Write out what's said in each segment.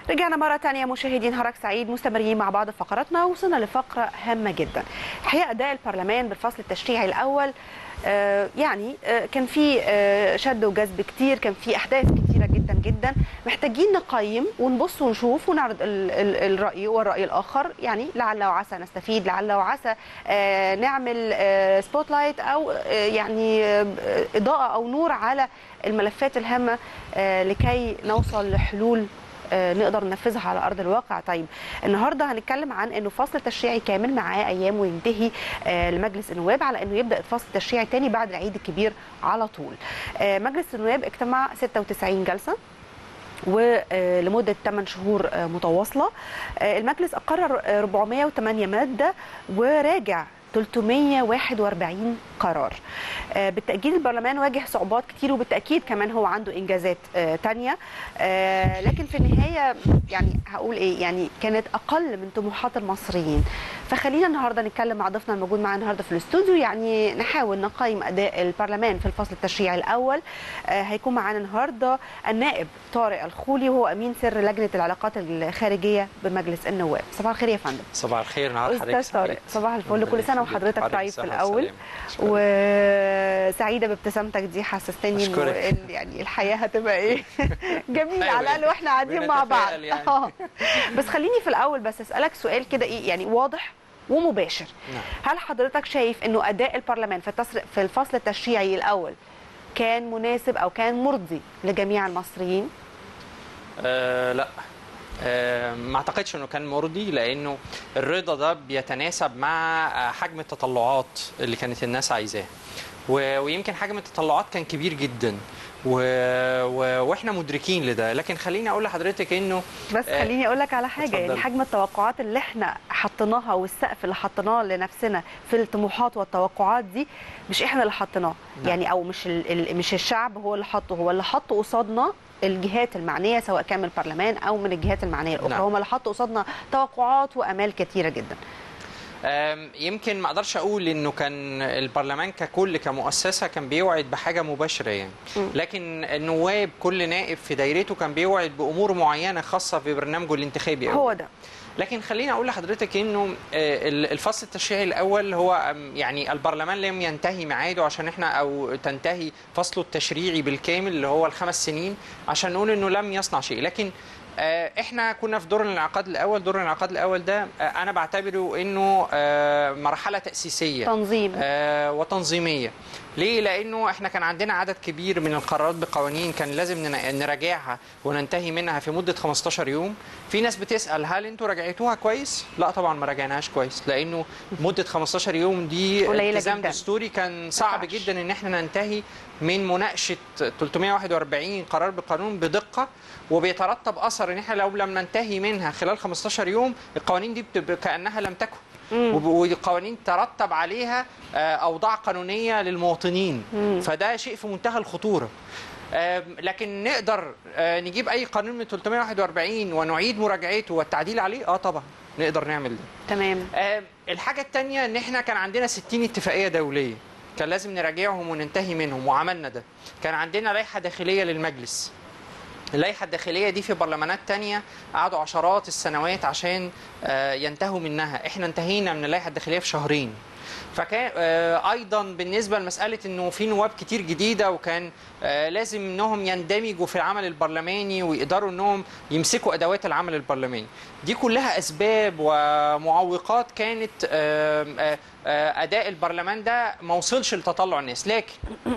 رجعنا مرة تانية مشاهدين هرك سعيد مستمرين مع بعض فقراتنا وصلنا لفقرة هامة جدا الحقيقة أداء البرلمان بالفصل التشريعي الأول آه، يعني آه، كان في آه، شد وجذب كتير كان في أحداث كتيرة جدا جدا محتاجين نقيم ونبص ونشوف ونعرض ال- ال- الرأي والرأي الآخر يعني لعل وعسى نستفيد لعل وعسى آه، نعمل سبوت لايت أو آه، يعني آه، إضاءة أو نور على الملفات الهامة آه، لكي نوصل لحلول آه، نقدر ننفذها على ارض الواقع طيب النهارده هنتكلم عن انه فصل تشريعي كامل معاه ايام وينتهي آه، لمجلس النواب على انه يبدا الفصل التشريعي تاني بعد العيد الكبير على طول آه، مجلس النواب اجتمع 96 جلسه ولمدة 8 شهور آه، متواصلة آه، المجلس أقرر آه، 408 مادة وراجع 341 قرار آه، بالتأكيد البرلمان واجه صعوبات كتير وبالتأكيد كمان هو عنده إنجازات آه، تانية آه، لكن في النهاية يعني هقول إيه يعني كانت أقل من طموحات المصريين فخلينا النهارده نتكلم مع ضيفنا الموجود معانا النهارده في الاستوديو يعني نحاول نقيم أداء البرلمان في الفصل التشريعي الأول آه، هيكون معانا النهارده النائب طارق الخولي وهو أمين سر لجنة العلاقات الخارجية بمجلس النواب صباح الخير يا فندم صباح الخير نهار حضرتك استاذ طارق سعيد. صباح الفل ربنا كل سنه يخليك. وحضرتك وحضرتك طيب في صحة الاول وسلامة. أشكرك. وسعيده بابتسامتك دي حسستني انه أشكرك. إن يعني الحياه هتبقى ايه جميله على الاقل واحنا قاعدين مع بعض بنتفائل يعني. آه. بس خليني في الاول بس اسالك سؤال كده ايه يعني واضح ومباشر نعم. هل حضرتك شايف انه اداء البرلمان في التصر... في الفصل التشريعي الاول كان مناسب او كان مرضي لجميع المصريين آه لا آه ما اعتقدش انه كان مرضي لانه الرضا ده بيتناسب مع آه، حجم التطلعات اللي كانت الناس عايزاه و- ويمكن حجم التطلعات كان كبير جدا و... و... واحنا مدركين لده لكن خليني اقول لحضرتك انه بس آه، خليني اقول لك على حاجه اتفضل. يعني حجم التوقعات اللي احنا حطيناها والسقف اللي حطيناه لنفسنا في الطموحات والتوقعات دي مش احنا اللي حطيناه نعم. يعني او مش ال ال مش الشعب هو اللي حطه هو اللي حطه قصادنا الجهات المعنيه سواء كان من البرلمان او من الجهات المعنيه الاخرى نعم. هم اللي حطوا قصادنا توقعات وامال كثيره جدا آم، يمكن ما اقدرش اقول انه كان البرلمان ككل كمؤسسه كان بيوعد بحاجه مباشره يعني مم. لكن النواب كل نائب في دايرته كان بيوعد بامور معينه خاصه في برنامجه الانتخابي أوي. هو ده لكن خليني اقول لحضرتك انه آه، ال- الفصل التشريعي الاول هو آم، يعني البرلمان لم ينتهي ميعاده عشان احنا او تنتهي فصله التشريعي بالكامل اللي هو الخمس سنين عشان نقول انه لم يصنع شيء لكن آه، احنا كنا في دور الانعقاد الاول دور الانعقاد الاول ده آه، انا بعتبره انه آه، مرحله تاسيسيه تنظيم آه، وتنظيميه ليه لانه احنا كان عندنا عدد كبير من القرارات بقوانين كان لازم نن- نراجعها وننتهي منها في مده 15 يوم في ناس بتسال هل انتوا راجعتوها كويس لا طبعا ما راجعناهاش كويس لانه مده 15 يوم دي قليلة التزام جداً. دستوري كان صعب ينفعش. جدا ان احنا ننتهي من مناقشه 341 قرار بقانون بدقه وبيترتب اثر ان احنا لو لم ننتهي منها خلال 15 يوم القوانين دي بتبقى كانها لم تكن مم. وب- والقوانين ترتب عليها آه، اوضاع قانونيه للمواطنين مم. فده شيء في منتهى الخطوره آم، لكن نقدر آه، نجيب اي قانون من 341 ونعيد مراجعته والتعديل عليه اه طبعا نقدر نعمل ده تمام آه، الحاجه الثانيه ان احنا كان عندنا 60 اتفاقيه دوليه كان لازم نراجعهم وننتهي منهم وعملنا ده كان عندنا لائحه داخليه للمجلس اللائحه الداخليه دي في برلمانات تانية قعدوا عشرات السنوات عشان آه، ينتهوا منها احنا انتهينا من اللائحه الداخليه في شهرين فكان آه، ايضا بالنسبه لمساله انه في نواب كتير جديده وكان آه، لازم انهم يندمجوا في العمل البرلماني ويقدروا انهم يمسكوا ادوات العمل البرلماني دي كلها اسباب ومعوقات كانت آه، آه، آه، اداء البرلمان ده ما وصلش لتطلع الناس لكن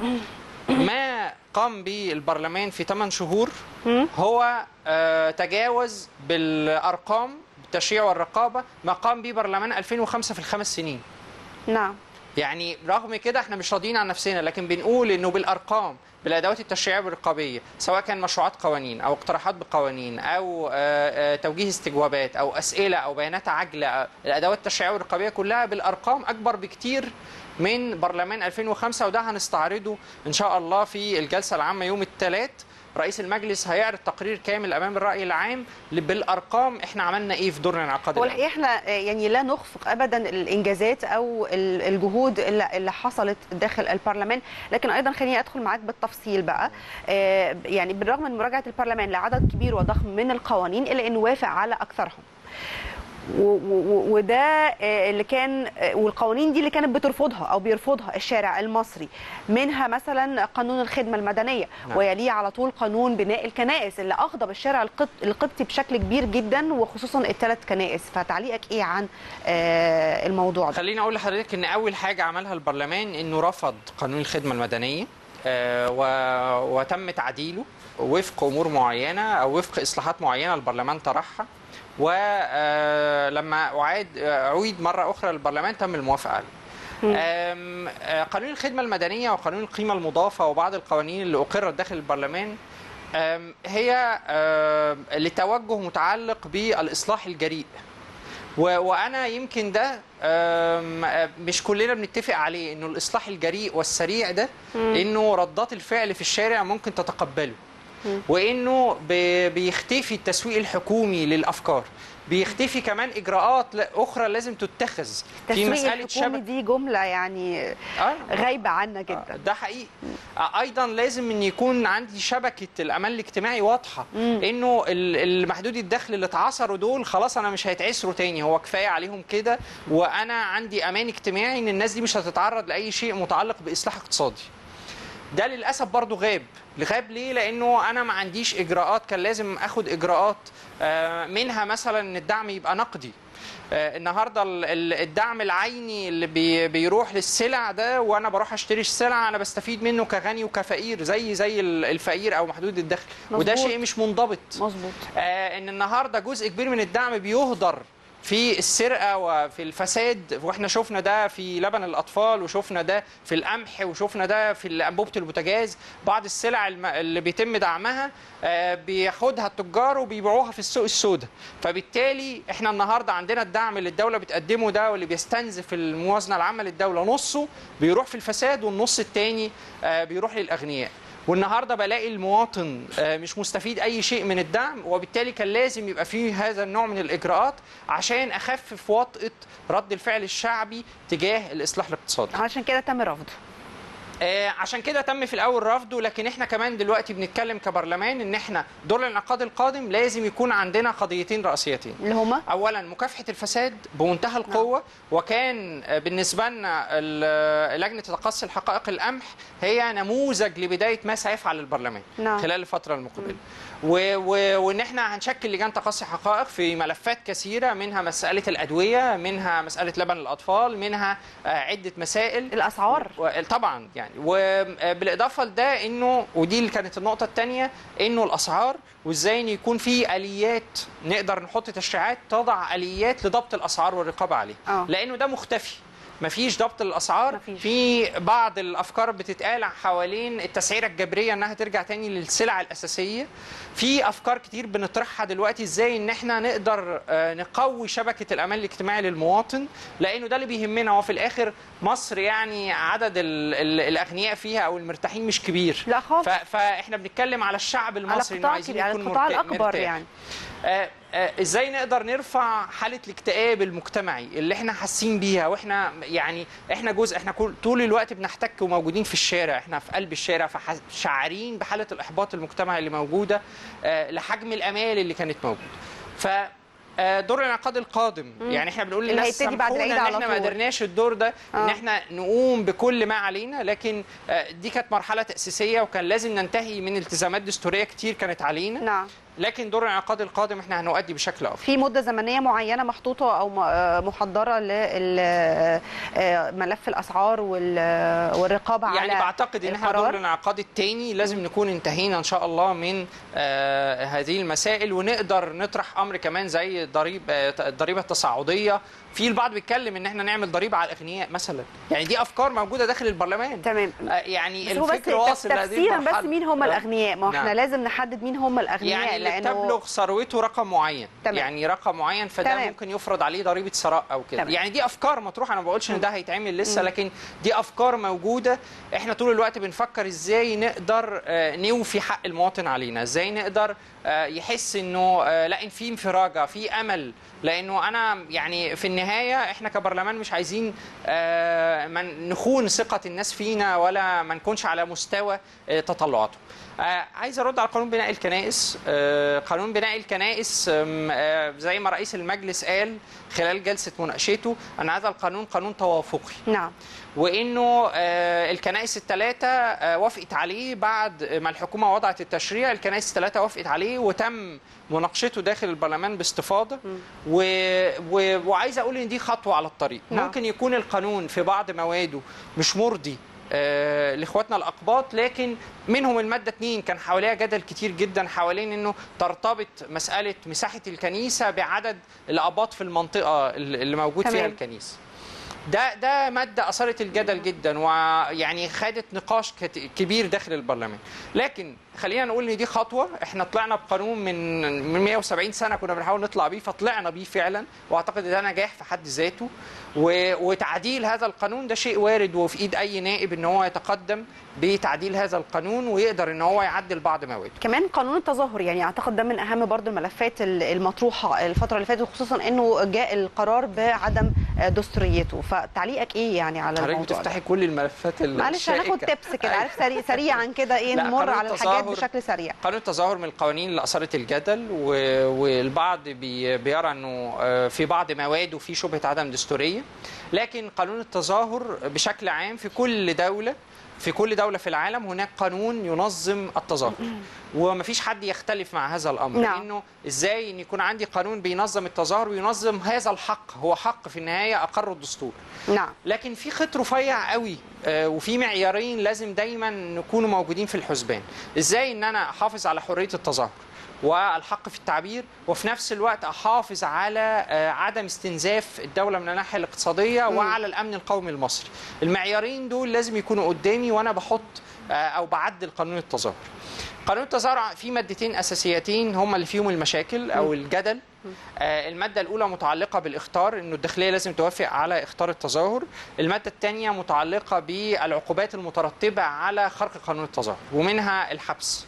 ما قام به البرلمان في 8 شهور مم. هو آه، تجاوز بالارقام بالتشريع والرقابه ما قام به برلمان 2005 في الخمس سنين نعم يعني رغم كده احنا مش راضيين عن نفسنا لكن بنقول انه بالارقام بالادوات التشريعيه والرقابيه سواء كان مشروعات قوانين او اقتراحات بقوانين او آه، آه، توجيه استجوابات او اسئله او بيانات عاجله آه، الادوات التشريعيه والرقابيه كلها بالارقام اكبر بكتير من برلمان 2005 وده هنستعرضه ان شاء الله في الجلسه العامه يوم الثلاث رئيس المجلس هيعرض تقرير كامل امام الراي العام بالارقام احنا عملنا ايه في دورنا الانعقادي هو الأول. الحقيقه احنا آه، يعني لا نخفق ابدا الانجازات او ال- الجهود اللي اللي حصلت داخل البرلمان لكن ايضا خليني ادخل معاك بالتفصيل بقى آه، يعني بالرغم من مراجعه البرلمان لعدد كبير وضخم من القوانين الا انه وافق على اكثرهم و- و- وده آه، اللي كان آه، والقوانين دي اللي كانت بترفضها او بيرفضها الشارع المصري منها مثلا قانون الخدمه المدنيه نعم. ويليه على طول قانون بناء الكنائس اللي اغضب الشارع القط- القبطي بشكل كبير جدا وخصوصا الثلاث كنائس فتعليقك ايه عن آه، الموضوع ده خليني اقول لحضرتك ان اول حاجه عملها البرلمان انه رفض قانون الخدمه المدنيه آه، و- وتم تعديله وفق امور معينه او وفق اصلاحات معينه البرلمان طرحها ولما اعاد اعيد مره اخرى للبرلمان تم الموافقه عليه آم، آه، قانون الخدمه المدنيه وقانون القيمه المضافه وبعض القوانين اللي اقرت داخل البرلمان آم، هي آم، لتوجه متعلق بالاصلاح الجريء و- وانا يمكن ده آم، آه، مش كلنا بنتفق عليه انه الاصلاح الجريء والسريع ده انه ردات الفعل في الشارع ممكن تتقبله وانه ب- بيختفي التسويق الحكومي للافكار بيختفي كمان اجراءات لا- اخرى لازم تتخذ في تسويق مساله الحكومي شبكه دي جمله يعني آه. غايبه عنا جدا ده حقيقي آه، ايضا لازم ان يكون عندي شبكه الامان الاجتماعي واضحه انه ال- المحدود الدخل اللي اتعصروا دول خلاص انا مش هيتعسروا تاني هو كفايه عليهم كده وانا عندي امان اجتماعي ان الناس دي مش هتتعرض لاي شيء متعلق باصلاح اقتصادي ده للاسف برضو غاب غاب ليه لانه انا ما عنديش اجراءات كان لازم اخد اجراءات آه، منها مثلا ان الدعم يبقى نقدي آه، النهارده ال- ال- الدعم العيني اللي بي- بيروح للسلع ده وانا بروح اشتري السلع انا بستفيد منه كغني وكفقير زي زي ال- الفقير او محدود الدخل وده مظبوط. شيء مش منضبط مظبوط آه، ان النهارده جزء كبير من الدعم بيهدر في السرقه وفي الفساد واحنا شفنا ده في لبن الاطفال وشفنا ده في القمح وشفنا ده في انبوبه البوتاجاز بعض السلع الم- اللي بيتم دعمها آه، بياخدها التجار وبيبيعوها في السوق السوداء فبالتالي احنا النهارده عندنا الدعم اللي الدوله بتقدمه ده واللي بيستنزف الموازنه العامه للدوله نصه بيروح في الفساد والنص الثاني بيروح للاغنياء والنهارده بلاقي المواطن آه، مش مستفيد اي شيء من الدعم وبالتالي كان لازم يبقى فيه هذا النوع من الاجراءات عشان اخفف وطئه رد الفعل الشعبي تجاه الاصلاح الاقتصادي. عشان كده تم رفضه آه، عشان كده تم في الاول رفضه لكن احنا كمان دلوقتي بنتكلم كبرلمان ان احنا دور الانعقاد القادم لازم يكون عندنا قضيتين رئيسيتين. اللي هما اولا مكافحه الفساد بمنتهى القوه وكان بالنسبه لنا ال- لجنه تقصي الحقائق القمح هي نموذج لبدايه ما سيفعل البرلمان نعم. خلال الفتره المقبله و- و- وان احنا هنشكل لجان تقصي حقائق في ملفات كثيره منها مساله الادويه منها مساله لبن الاطفال منها آه، عده مسائل الاسعار و- طبعا يعني وبالاضافه لده انه ودي اللي كانت النقطه الثانيه انه الاسعار وازاي ان يكون في اليات نقدر نحط تشريعات تضع اليات لضبط الاسعار والرقابه عليها آه. لانه ده مختفي مفيش ضبط للاسعار مفيش. في بعض الافكار بتتقال حوالين التسعيره الجبريه انها ترجع تاني للسلع الاساسيه في افكار كتير بنطرحها دلوقتي ازاي ان احنا نقدر آه، نقوي شبكه الامان الاجتماعي للمواطن لانه ده اللي بيهمنا هو في الاخر مصر يعني عدد ال ال الاغنياء فيها او المرتاحين مش كبير لا خالص. ف- فاحنا بنتكلم على الشعب على المصري إنه قطاع عايزين كبير على يكون القطاع مرتا- الاكبر مرتاح. يعني آه، آه، ازاي نقدر نرفع حاله الاكتئاب المجتمعي اللي احنا حاسين بيها واحنا يعني احنا جزء احنا كل- طول الوقت بنحتك وموجودين في الشارع احنا في قلب الشارع فشعارين بحاله الاحباط المجتمعي اللي موجوده آه، لحجم الامال اللي كانت موجوده ف آه، دور الانعقاد القادم يعني احنا بنقول اللي للناس هيبتدي بعد سامحونا العيد ان على احنا ما طول. قدرناش الدور ده ان آه. احنا نقوم بكل ما علينا لكن آه، دي كانت مرحله تاسيسيه وكان لازم ننتهي من التزامات دستوريه كتير كانت علينا نعم لكن دور الانعقاد القادم احنا هنؤدي بشكل افضل في مده زمنيه معينه محطوطه او م- آه، محضره لملف الاسعار وال- والرقابه على يعني بعتقد ان احنا دور القرار الانعقاد الثاني لازم نكون انتهينا ان شاء الله من آه هذه المسائل ونقدر نطرح امر كمان زي ضريب آه الضريبه التصاعديه في البعض بيتكلم ان احنا نعمل ضريبه على الاغنياء مثلا يعني دي افكار موجوده داخل البرلمان تمام آه يعني بس هو بس الفكر واصل لهذه تفسيرا بس المرحلة. مين هم آه. الاغنياء ما هو احنا نعم. لازم نحدد مين هم الاغنياء يعني اللي لانه تبلغ ثروته رقم معين تمام. يعني رقم معين فده تمام. ممكن يفرض عليه ضريبه ثراء او كده تمام. يعني دي افكار مطروحه انا ما بقولش ان ده هيتعمل لسه لكن دي افكار موجوده احنا طول الوقت بنفكر ازاي نقدر آه، نوفي حق المواطن علينا ازاي نقدر آه، يحس انه آه، لا ان في انفراجه في امل لانه انا يعني في النهايه احنا كبرلمان مش عايزين آه، ما نخون ثقه الناس فينا ولا ما نكونش على مستوى آه، تطلعاتهم آه، عايز ارد على قانون بناء الكنائس آه، قانون بناء الكنائس آم، آه، زي ما رئيس المجلس قال خلال جلسه مناقشته ان هذا القانون قانون توافقي نعم وانه آه، الكنائس الثلاثه آه، وافقت عليه بعد ما الحكومه وضعت التشريع الكنائس الثلاثه وافقت عليه وتم مناقشته داخل البرلمان باستفاضه و... و... وعايز اقول ان دي خطوه على الطريق نعم. ممكن يكون القانون في بعض مواده مش مرضي آه، لاخواتنا الاقباط لكن منهم الماده 2 كان حواليها جدل كتير جدا حوالين انه ترتبط مساله مساحه الكنيسه بعدد الاباط في المنطقه اللي موجود فيها تمام. الكنيسه ده ده ماده اثارت الجدل جدا ويعني خدت نقاش كت- كبير داخل البرلمان لكن خلينا نقول ان دي خطوه احنا طلعنا بقانون من من 170 سنه كنا بنحاول نطلع بيه فطلعنا بيه فعلا واعتقد ده نجاح في حد ذاته و- وتعديل هذا القانون ده شيء وارد وفي ايد اي نائب ان هو يتقدم بتعديل هذا القانون ويقدر ان هو يعدل بعض مواده كمان قانون التظاهر يعني اعتقد ده من اهم برضو الملفات ال- المطروحه الفتره اللي فاتت خصوصا انه جاء القرار بعدم دستوريته فتعليقك ايه يعني على حضرتك الموضوع ده؟ بتفتحي كل الملفات معلش هناخد الشائكة. تبس كده عارف سريع سريعا كده ايه لا، نمر قانون على الحاجات التظاهر- بشكل سريع قانون التظاهر من القوانين اللي اثارت الجدل و- والبعض بي- بيرى انه آه، في بعض مواده في شبهه عدم دستوريه لكن قانون التظاهر بشكل عام في كل دوله في كل دوله في العالم هناك قانون ينظم التظاهر ومفيش حد يختلف مع هذا الامر نعم. لانه ازاي ان يكون عندي قانون بينظم التظاهر وينظم هذا الحق هو حق في النهايه اقره الدستور نعم لكن في خط رفيع قوي آه، وفي معيارين لازم دايما نكونوا موجودين في الحسبان ازاي ان انا احافظ على حريه التظاهر والحق في التعبير وفي نفس الوقت احافظ على آه، عدم استنزاف الدوله من الناحيه الاقتصاديه وعلى الامن القومي المصري المعيارين دول لازم يكونوا قدامي وانا بحط آه، او بعدل قانون التظاهر قانون التظاهر في مادتين اساسيتين هم اللي فيهم المشاكل او الجدل آه، الماده الاولى متعلقه بالاختار انه الداخليه لازم توافق على اختار التظاهر الماده الثانيه متعلقه بالعقوبات المترتبه على خرق قانون التظاهر ومنها الحبس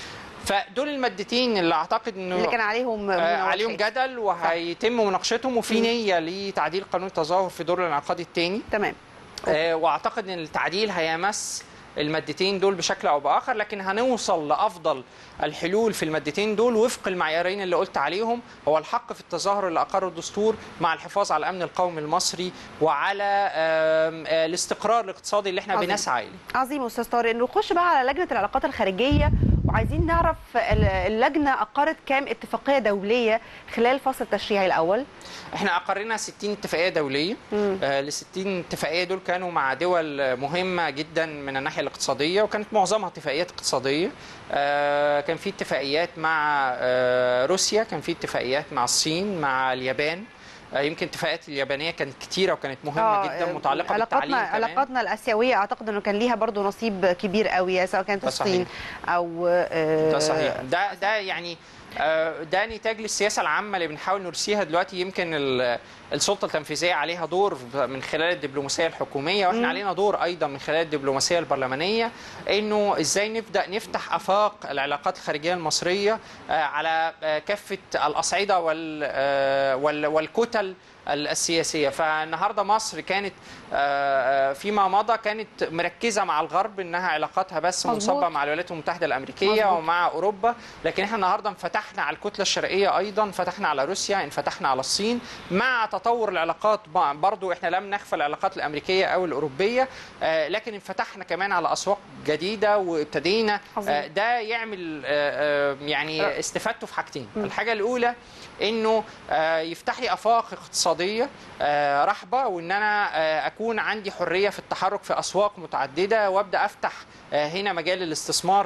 فدول المادتين اللي اعتقد انه اللي كان عليهم آه، مناقشات. عليهم جدل وهيتم مناقشتهم وفي نيه لتعديل قانون التظاهر في دور الانعقاد الثاني تمام آه، واعتقد ان التعديل هيمس المادتين دول بشكل او باخر لكن هنوصل لافضل الحلول في المادتين دول وفق المعيارين اللي قلت عليهم هو الحق في التظاهر اللي اقره الدستور مع الحفاظ على الامن القومي المصري وعلى آم، آه، الاستقرار الاقتصادي اللي احنا عظيم. بنسعى اليه عظيم استاذ طارق نخش بقى على لجنه العلاقات الخارجيه وعايزين نعرف ال- اللجنه اقرت كام اتفاقيه دوليه خلال الفصل التشريعي الاول احنا اقرينا 60 اتفاقيه دوليه آه ال 60 اتفاقيه دول كانوا مع دول مهمه جدا من الناحيه الاقتصاديه وكانت معظمها اتفاقيات اقتصاديه آه كان في اتفاقيات مع آه روسيا كان في اتفاقيات مع الصين مع اليابان آه يمكن اتفاقيات اليابانيه كانت كتيره وكانت مهمه آه، جدا متعلقه علاقاتنا بالتعليم كمان. علاقاتنا الاسيويه اعتقد انه كان ليها برضو نصيب كبير قوي سواء كانت ده الصين صحيح. او آه، ده صحيح ده ده يعني آه، ده نتاج للسياسه العامه اللي بنحاول نرسيها دلوقتي يمكن ال- السلطه التنفيذيه عليها دور من خلال الدبلوماسيه الحكوميه واحنا علينا دور ايضا من خلال الدبلوماسيه البرلمانيه انه ازاي نبدا نفتح افاق العلاقات الخارجيه المصريه آه، على آه، كافه الاصعده وال آه، وال- والكتل السياسيه فالنهارده مصر كانت آه، آه، فيما مضى كانت مركزه مع الغرب انها علاقاتها بس مظبوط. منصبه مع الولايات المتحده الامريكيه مظبوط. ومع اوروبا لكن احنا النهارده انفتحنا على الكتله الشرقيه ايضا انفتحنا على روسيا انفتحنا على الصين مع تطور العلاقات ب- برضو احنا لم نغفل العلاقات الامريكيه او الاوروبيه آه، لكن انفتحنا كمان على اسواق جديده وابتدينا عظيم. آه، ده يعمل آه، آه، يعني استفادته في حاجتين الحاجه الاولى انه آه، يفتح لي افاق اقتصاديه اقتصاديه آه، رحبه وان انا آه، اكون عندي حريه في التحرك في اسواق متعدده وابدا افتح آه، هنا مجال الاستثمار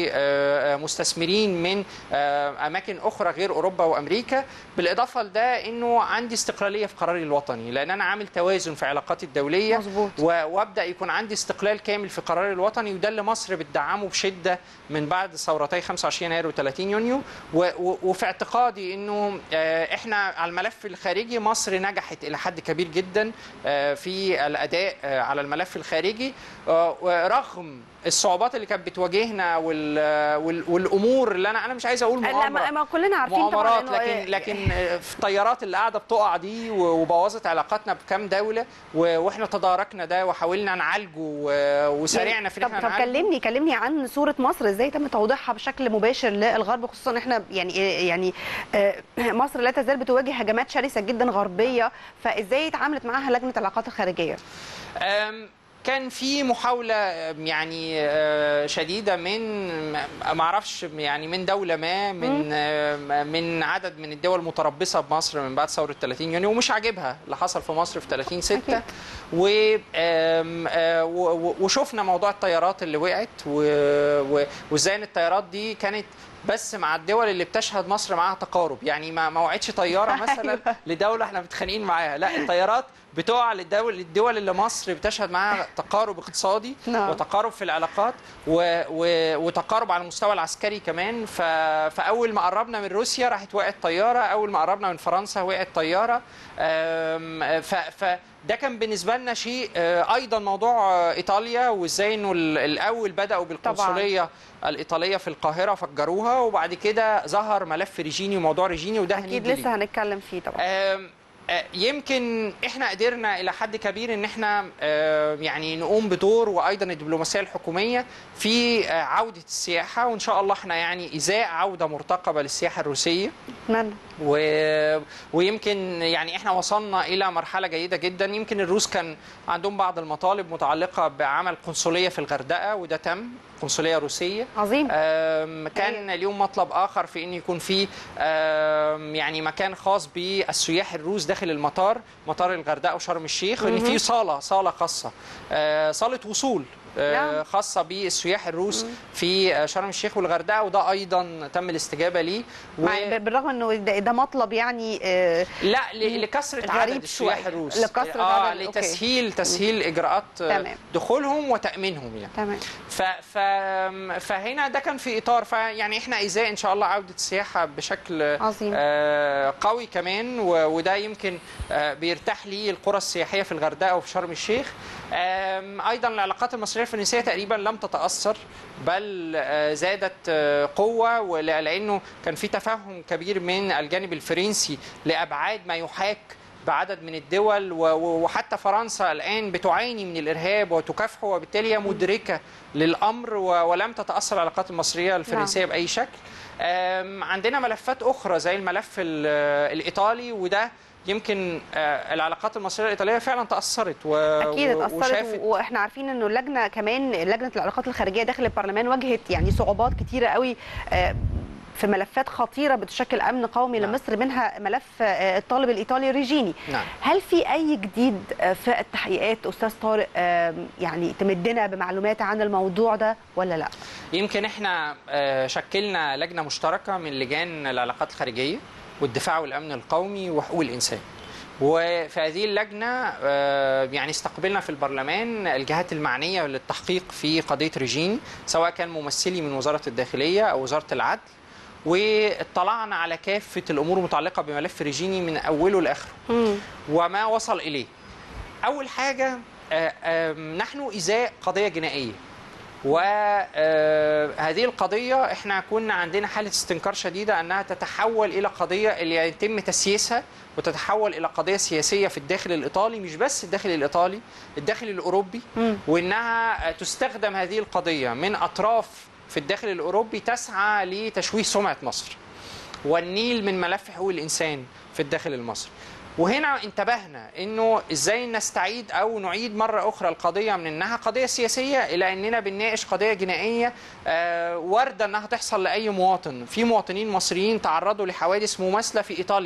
لمستثمرين من آه، اماكن اخرى غير اوروبا وامريكا بالاضافه لده انه عندي استقلاليه في قراري الوطني لان انا عامل توازن في علاقاتي الدوليه مظبوط. و- وابدا يكون عندي استقلال كامل في قراري الوطني وده اللي مصر بتدعمه بشده من بعد ثورتي 25 يناير و30 يونيو و- و- وفي اعتقادي انه آه، احنا على الملف الخارجي مصر نجحت الى حد كبير جدا آه، في الاداء آه، على الملف الخارجي آه، ورغم الصعوبات اللي كانت بتواجهنا وال- وال- والامور اللي انا انا مش عايز اقول لا مؤامره ما, ما كلنا عارفين طبعا مؤامرات إنه لكن لكن في الطيارات اللي قاعده بتقع دي و- وبوظت علاقاتنا بكام دوله و- واحنا تداركنا ده وحاولنا نعالجه و- وسارعنا في ان طب احنا طب نعالجه. كلمني كلمني عن صوره مصر ازاي تم توضيحها بشكل مباشر للغرب خصوصا احنا يعني يعني آه، مصر لا تزال بتواجه هجمات شرسه جدا غربيه فازاي اتعاملت معاها لجنه العلاقات الخارجيه؟ أم، كان في محاولة أم، يعني آه، شديدة من ما اعرفش يعني من دولة ما من آه، من عدد من الدول المتربصة بمصر من بعد ثورة 30 يونيو ومش عاجبها اللي حصل في مصر في 30 6 أكيد. و آم، آه، و- و- وشفنا موضوع الطيارات اللي وقعت و- و- وازاي ان الطيارات دي كانت بس مع الدول اللي بتشهد مصر معاها تقارب يعني ما ما وقعتش طياره مثلا أيوة. لدوله احنا متخانقين معاها لا الطيارات بتقع للدول للدول اللي مصر بتشهد معاها تقارب اقتصادي نعم. وتقارب في العلاقات و... و... وتقارب على المستوى العسكري كمان ف... فاول ما قربنا من روسيا راحت وقعت طياره اول ما قربنا من فرنسا وقعت طياره أم، ف... فده كان بالنسبه لنا شيء آه، ايضا موضوع آه، ايطاليا وازاي انه ال- الاول بداوا بالقنصليه الايطاليه في القاهره فجروها وبعد كده ظهر ملف ريجيني وموضوع ريجيني وده اكيد هنيجي ليه. لسه هنتكلم فيه طبعا آم، آه، يمكن احنا قدرنا الى حد كبير ان احنا آه، يعني نقوم بدور وايضا الدبلوماسيه الحكوميه في آه، عوده السياحه وان شاء الله احنا يعني ازاء عوده مرتقبه للسياحه الروسيه اتمنى و... ويمكن يعني احنا وصلنا الى مرحله جيده جدا يمكن الروس كان عندهم بعض المطالب متعلقه بعمل قنصليه في الغردقه وده تم قنصليه روسيه عظيم آم، كان اليوم مطلب اخر في ان يكون في آم، يعني مكان خاص بالسياح الروس داخل المطار مطار الغردقه وشرم الشيخ ان في صاله صاله خاصه آه، صاله وصول آه، نعم. خاصه بالسياح الروس في آه، شرم الشيخ والغردقه وده ايضا تم الاستجابه ليه و... مع- بالرغم انه ده, ده مطلب يعني آه، لا ل- لكثره غريب عدد السياح شوية. الروس لكثرة اه عدد- أوكي. لتسهيل تسهيل اجراءات آه، تمام. دخولهم وتامينهم يعني تمام ف... ف... فهنا ده كان في اطار فيعني احنا ازاي ان شاء الله عوده السياحه بشكل عظيم. آه قوي كمان و... وده يمكن آه بيرتاح ليه القرى السياحيه في الغردقه وفي شرم الشيخ آم، ايضا العلاقات المصريه الفرنسيه تقريبا لم تتاثر بل آه، زادت آه، قوه ول- لانه كان في تفهم كبير من الجانب الفرنسي لابعاد ما يحاك بعدد من الدول و- و- وحتى فرنسا الان بتعاني من الارهاب وتكافحه وبالتالي هي مدركه للامر و- ولم تتاثر العلاقات المصريه الفرنسيه باي شكل آم، عندنا ملفات اخرى زي الملف ال- الايطالي وده يمكن آه، العلاقات المصريه الايطاليه فعلا تاثرت و... اكيد و- اتاثرت وشافت و- واحنا عارفين انه اللجنه كمان لجنه العلاقات الخارجيه داخل البرلمان واجهت يعني صعوبات كتيره قوي آه، في ملفات خطيره بتشكل امن قومي نعم. لمصر منها ملف آه، الطالب الايطالي ريجيني نعم. هل في اي جديد آه، في التحقيقات استاذ طارق آه، يعني تمدنا بمعلومات عن الموضوع ده ولا لا يمكن احنا آه، شكلنا لجنه مشتركه من لجان العلاقات الخارجيه والدفاع والامن القومي وحقوق الانسان وفي هذه اللجنه آه، يعني استقبلنا في البرلمان الجهات المعنيه للتحقيق في قضيه ريجين سواء كان ممثلي من وزاره الداخليه او وزاره العدل واطلعنا على كافه الامور المتعلقه بملف ريجيني من اوله لاخره وما وصل اليه. اول حاجه آه، آم، نحن ازاء قضيه جنائيه. وهذه القضية احنا كنا عندنا حالة استنكار شديدة انها تتحول الى قضية اللي يتم تسييسها وتتحول الى قضية سياسية في الداخل الايطالي مش بس الداخل الايطالي الداخل الاوروبي مم. وانها تستخدم هذه القضية من اطراف في الداخل الاوروبي تسعى لتشويه سمعة مصر والنيل من ملف حقوق الانسان في الداخل المصري وهنا انتبهنا انه ازاي نستعيد او نعيد مره اخرى القضيه من انها قضيه سياسيه الى اننا بنناقش قضيه جنائيه آه، وارده انها تحصل لاي مواطن في مواطنين مصريين تعرضوا لحوادث مماثله في ايطاليا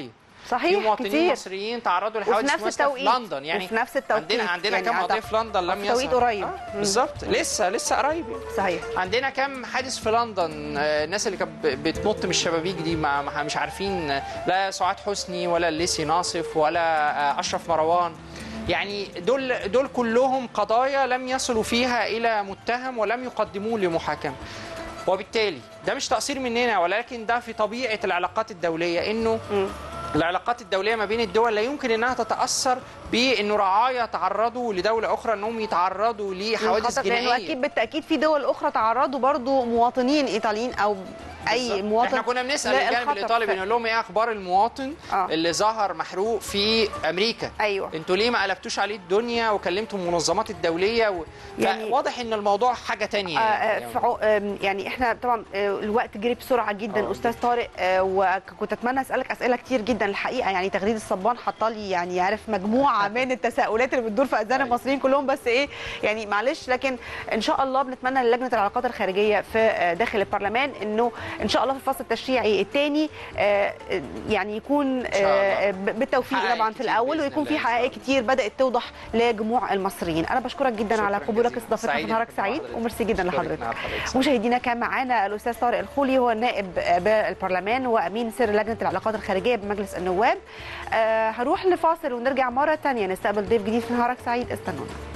صحيح، في مواطنين كتير. مصريين تعرضوا وفي لحوادث نفس مثلى في التوقيت لندن يعني وفي نفس التوقيت عندنا عندنا يعني كام قضيه أعتقد. في لندن لم في يظهر توقيت قريب. آه مم. بالظبط لسه لسه قريب يعني. صحيح عندنا كام حادث في لندن آه، الناس اللي كانت ب- بتنط من الشبابيك دي ما ما- مش عارفين آه، لا سعاد حسني ولا الليسي ناصف ولا آه، اشرف مروان يعني دول دول كلهم قضايا لم يصلوا فيها الى متهم ولم يقدموه لمحاكمه وبالتالي ده مش تقصير مننا ولكن ده في طبيعه العلاقات الدوليه انه مم. العلاقات الدوليه ما بين الدول لا يمكن انها تتاثر بانه رعايا تعرضوا لدوله اخرى انهم يتعرضوا لحوادث خطر لانه جنائيه اكيد بالتاكيد في دول اخرى تعرضوا برضو مواطنين ايطاليين او اي بالظبط. مواطن احنا كنا بنسال الجانب للخطر. الايطالي بنقول لهم ايه اخبار المواطن آه. اللي ظهر محروق في امريكا ايوه انتوا ليه ما قلبتوش عليه الدنيا وكلمتوا المنظمات الدوليه و... يعني- يعني واضح ان الموضوع حاجه تانية آه، يعني. آه، في عو- آم، يعني احنا طبعا آه، الوقت جري بسرعه جدا آه، استاذ طارق آه، وكنت اتمنى اسالك اسئله كتير جدا الحقيقه يعني تغريده الصبان حطالي يعني عارف مجموعه من التساؤلات اللي بتدور في اذهان أيوة. المصريين كلهم بس ايه يعني معلش لكن ان شاء الله بنتمنى للجنه العلاقات الخارجيه في آه، داخل البرلمان انه ان شاء الله في الفصل التشريعي الثاني يعني يكون شاء الله. آه، ب- بالتوفيق حقائق طبعا في كتير الاول بإذن ويكون في الله إن شاء حقائق الله. كتير بدات توضح لجموع المصريين انا بشكرك جدا على شكراً قبولك جزيلاً. استضافتنا في سعيد نهارك جداً مع سعيد حضرتك. وميرسي جدا شكراً لحضرتك لحضرتك. مشاهدينا كان معانا الاستاذ طارق الخولي هو نائب بالبرلمان وامين سر لجنه العلاقات الخارجيه بمجلس النواب آه، هروح لفاصل ونرجع مره ثانيه نستقبل ضيف جديد في نهارك سعيد استنونا